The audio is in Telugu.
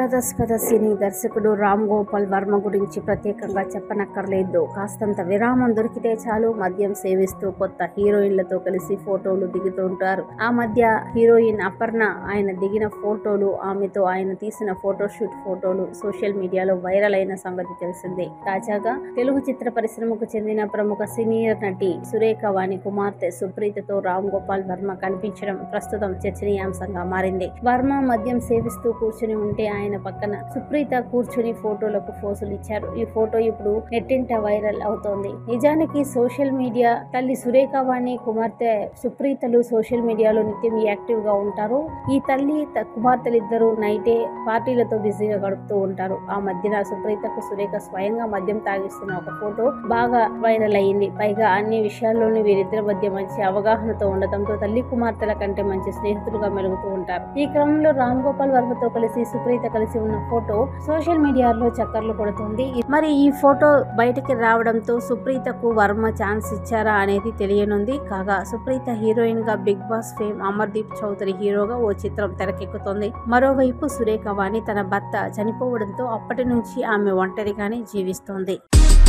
వివాదాస్పద సినీ దర్శకుడు రామ్ గోపాల్ వర్మ గురించి ప్రత్యేకంగా చెప్పనక్కర్లేదు కాస్తంత విరామం దొరికితే చాలు మద్యం సేవిస్తూ కొత్త హీరోయిన్లతో కలిసి ఫోటోలు దిగుతుంటారు ఆ మధ్య హీరోయిన్ అపర్ణ ఆయన దిగిన ఫోటోలు ఆమెతో ఆయన తీసిన ఫోటోషూట్ ఫోటోలు సోషల్ మీడియాలో వైరల్ అయిన సంగతి తెలిసిందే తాజాగా తెలుగు చిత్ర పరిశ్రమకు చెందిన ప్రముఖ సీనియర్ నటి సురేఖ వాణి కుమార్తె సుప్రీతతో రామ్ గోపాల్ వర్మ కనిపించడం ప్రస్తుతం చర్చనీయాంశంగా మారింది వర్మ మద్యం సేవిస్తూ కూర్చుని ఉంటే ఆయన పక్కన సుప్రీత కూర్చుని ఫోటోలకు ఫోజులు ఇచ్చారు ఈ ఫోటో ఇప్పుడు నెట్టింట వైరల్ అవుతోంది నిజానికి సోషల్ మీడియా తల్లి సురేఖ వాణి కుమార్తె సుప్రీతలు సోషల్ మీడియాలో నిత్యం యాక్టివ్ గా ఉంటారు ఈ తల్లి త- కుమార్తెలిద్దరూ నైటే పార్టీలతో బిజీగా గడుపుతూ ఉంటారు ఆ మధ్యన సుప్రీతకు సురేఖ స్వయంగా మద్యం తాగిస్తున్న ఒక ఫోటో బాగా వైరల్ అయ్యింది పైగా అన్ని విషయాల్లోనూ వీరిద్దరి మధ్య మంచి అవగాహనతో ఉండటంతో తల్లి కుమార్తెల కంటే మంచి స్నేహితులుగా మెలుగుతూ ఉంటారు ఈ క్రమంలో రామ్ గోపాల్ వర్మతో కలిసి సుప్రీత కలిసి ఉన్న ఫోటో సోషల్ మీడియాలో చక్కర్లు కొడుతుంది మరి ఈ ఫోటో బయటికి రావడంతో సుప్రీతకు వర్మ ఛాన్స్ ఇచ్చారా అనేది తెలియనుంది కాగా సుప్రీత హీరోయిన్ గా Bigg Boss fame Amardeep Chowdary హీరోగా ఓ చిత్రం తెరకెక్కుతోంది మరోవైపు సురేఖ వాణి తన భర్త చనిపోవడంతో అప్పటి నుంచి ఆమె ఒంటరిగానే జీవిస్తోంది